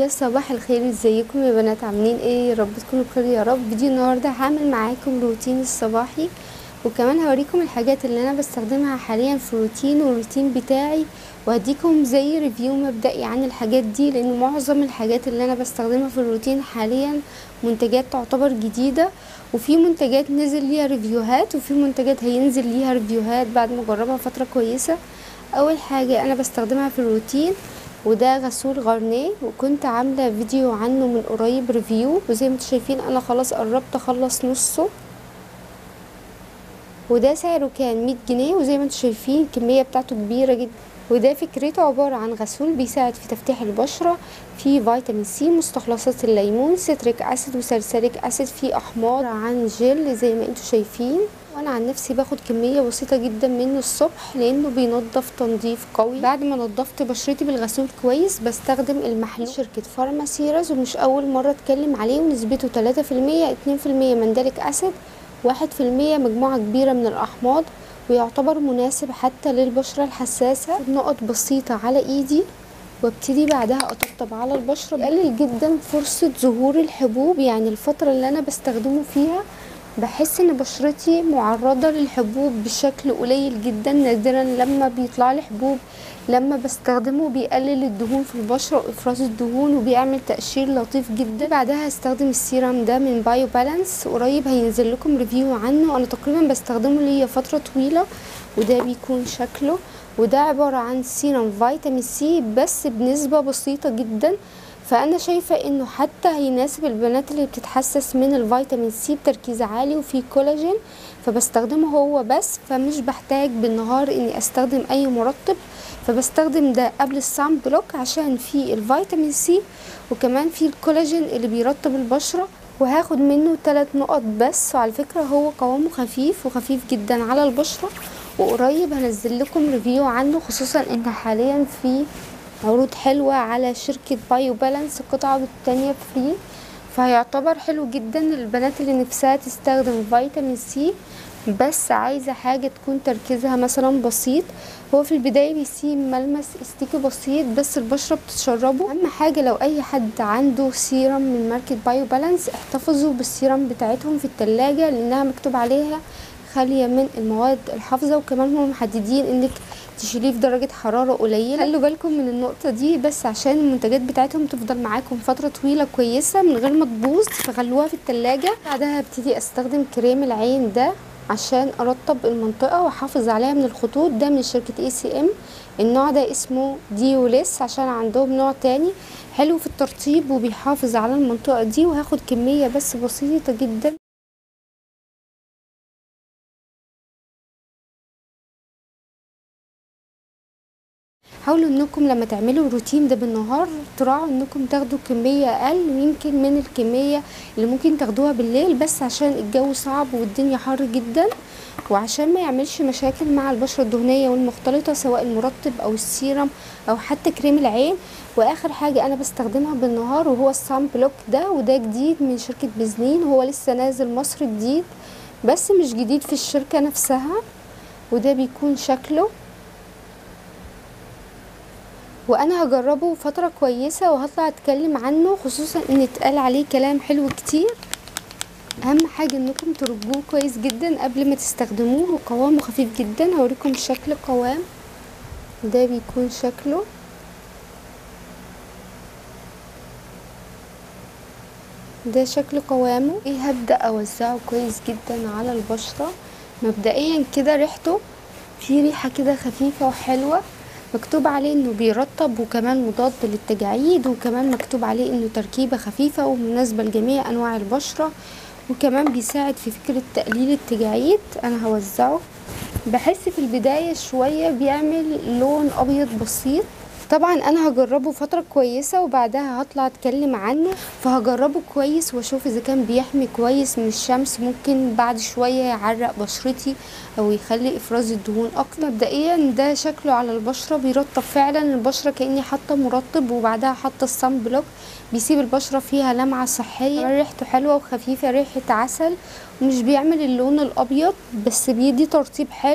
يا صباح الخير ازيكم يا بنات عاملين ايه يا رب تكونوا بخير يا رب فيديو النهارده هعمل معاكم روتين الصباحي وكمان هوريكم الحاجات اللي انا بستخدمها حاليا في الروتين والروتين بتاعي وهديكم زي ريفيو مبدئي عن الحاجات دي لان معظم الحاجات اللي انا بستخدمها في الروتين حاليا منتجات تعتبر جديده وفي منتجات نزل ليها ريفيوهات وفي منتجات هينزل ليها ريفيوهات بعد ما اجربها فتره كويسه اول حاجه انا بستخدمها في الروتين وده غسول غارنيه وكنت عامله فيديو عنه من قريب ريفيو وزي ما انتم شايفين انا خلاص قربت اخلص نصه وده سعره كان 100 جنيه وزي ما انتم شايفين الكميه بتاعته كبيره جدا وده فكرته عبارة عن غسول بيساعد في تفتيح البشرة فيه فيتامين سي مستخلصات الليمون ستريك اسيد وسلسليك اسيد فيه احماض عن جل زي ما انتم شايفين وانا عن نفسي باخد كميه بسيطه جدا منه الصبح لانه بينضف تنظيف قوي بعد ما نضفت بشرتي بالغسول كويس بستخدم المحلول شركه فارماسيراز ومش اول مره اتكلم عليه ونسبته 3% 2% مندلك اسيد 1% مجموعه كبيره من الاحماض ويعتبر مناسب حتى للبشرة الحساسة نقط بسيطة على ايدي وابتدي بعدها اطبطب على البشرة بقلل جدا فرصة ظهور الحبوب يعني الفترة اللي انا بستخدمه فيها بحس ان بشرتي معرضة للحبوب بشكل قليل جدا نادرا لما بيطلع لي حبوب لما بستخدمه بيقلل الدهون في البشرة وافراز الدهون وبيعمل تقشير لطيف جدا بعدها هستخدم السيرم ده من بايو بالانس قريب هينزل لكم ريفيو عنه انا تقريبا بستخدمه ليا فترة طويلة وده بيكون شكله وده عبارة عن سيرم فيتامين سي بس بنسبة بسيطة جدا فانا شايفة انه حتى هيناسب البنات اللي بتتحسس من الفيتامين سي بتركيز عالي وفيه كولاجين فبستخدمه هو بس فمش بحتاج بالنهار اني استخدم اي مرطب فبستخدم ده قبل السان بلوك عشان فيه الفيتامين سي وكمان فيه الكولاجين اللي بيرطب البشرة وهاخد منه ثلاث نقط بس وعلى فكرة هو قوامه خفيف وخفيف جدا على البشرة وقريب هنزل لكم ريفيو عنه خصوصا ان حاليا في عروض حلوة على شركة بايو بالانس القطعة التانية فري فهيعتبر حلو جدا للبنات اللي نفسها تستخدم فيتامين سي بس عايزة حاجة تكون تركيزها مثلا بسيط هو في البداية بيسيب ملمس استيكي بسيط بس البشرة بتتشربه اهم حاجة لو اي حد عنده سيرم من ماركة بايو بالانس احتفظوا بالسيرم بتاعتهم في التلاجة لانها مكتوب عليها خالية من المواد الحافظة وكمان هم محددين انك تشيليه في درجة حرارة قليلة خلوا بالكم من النقطة دي بس عشان المنتجات بتاعتهم تفضل معاكم فترة طويلة كويسة من غير ما تبوظ فخلوها في التلاجة بعدها هبتدي استخدم كريم العين ده عشان ارطب المنطقة واحافظ عليها من الخطوط ده من شركة اي سي ام النوع ده اسمه ديوليس عشان عندهم نوع تاني حلو في الترطيب وبيحافظ على المنطقة دي وهاخد كمية بس بسيطة جدا حاولوا انكم لما تعملوا الروتين ده بالنهار تراعوا انكم تاخدوا كمية اقل يمكن من الكمية اللي ممكن تاخدوها بالليل بس عشان الجو صعب والدنيا حر جدا وعشان ما يعملش مشاكل مع البشرة الدهنية والمختلطة سواء المرطب او السيرم او حتى كريم العين واخر حاجة انا بستخدمها بالنهار وهو السان بلوك ده وده جديد من شركة بزلين هو لسه نازل مصر جديد بس مش جديد في الشركة نفسها وده بيكون شكله وانا هجربه فتره كويسه وهطلع اتكلم عنه خصوصا ان اتقال عليه كلام حلو كتير اهم حاجه انكم ترجوه كويس جدا قبل ما تستخدموه وقوامه خفيف جدا هوريكم شكل قوام ده بيكون شكله ده شكل قوامه ايه هبدا اوزعه كويس جدا على البشره مبدئيا كده ريحته في ريحه كده خفيفه وحلوه مكتوب عليه انه بيرطب وكمان مضاد للتجاعيد وكمان مكتوب عليه انه تركيبة خفيفة ومناسبة لجميع انواع البشرة وكمان بيساعد في فكرة تقليل التجاعيد انا هوزعه بحس في البداية شوية بيعمل لون ابيض بسيط طبعا انا هجربه فتره كويسه وبعدها هطلع اتكلم عنه فهجربه كويس واشوف اذا كان بيحمي كويس من الشمس ممكن بعد شويه يعرق بشرتي او يخلي افراز الدهون اكتر مبدئيا ده شكله على البشره بيرطب فعلا البشره كاني حاطه مرطب وبعدها حاطه الصن بلوك بيسيب البشره فيها لمعه صحيه ريحته حلوه وخفيفه ريحه عسل ومش بيعمل اللون الابيض بس بيدي ترطيب حلو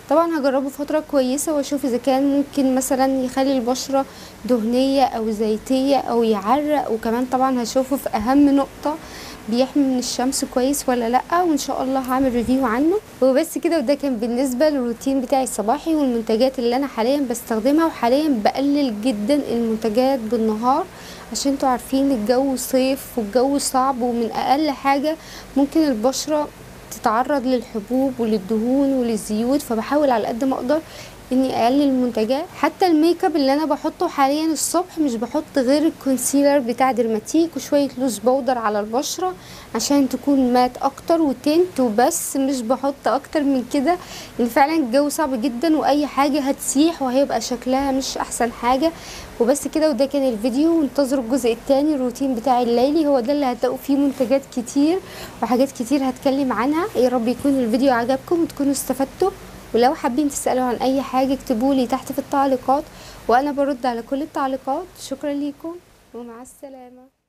طبعا هجربه فترة كويسة واشوف اذا كان ممكن مثلا يخلي البشرة دهنية او زيتية او يعرق وكمان طبعا هشوفه في اهم نقطة بيحمي من الشمس كويس ولا لا وان شاء الله هعمل ريفيو عنه وبس كده وده كان بالنسبة للروتين بتاعي الصباحي والمنتجات اللي انا حاليا بستخدمها وحاليا بقلل جدا المنتجات بالنهار عشان انتوا عارفين الجو صيف والجو صعب ومن اقل حاجة ممكن البشرة تتعرض للحبوب وللدهون وللزيوت فبحاول على قد ما اقدر اني اقلل المنتجات حتى الميك اب اللي انا بحطه حاليا الصبح مش بحط غير الكونسيلر بتاع درماتيك وشويه لوز بودر على البشره عشان تكون مات اكتر وتنت وبس مش بحط اكتر من كده لان فعلا الجو صعب جدا واي حاجه هتسيح وهيبقى شكلها مش احسن حاجه وبس كده وده كان الفيديو وانتظروا الجزء الثاني الروتين بتاعي الليلي هو ده اللي هتلاقوا فيه منتجات كتير وحاجات كتير هتكلم عنها يا رب يكون الفيديو عجبكم وتكونوا استفدتوا ولو حابين تسألوا عن أي حاجة اكتبوا لي تحت في التعليقات وأنا برد على كل التعليقات شكرا ليكم ومع السلامة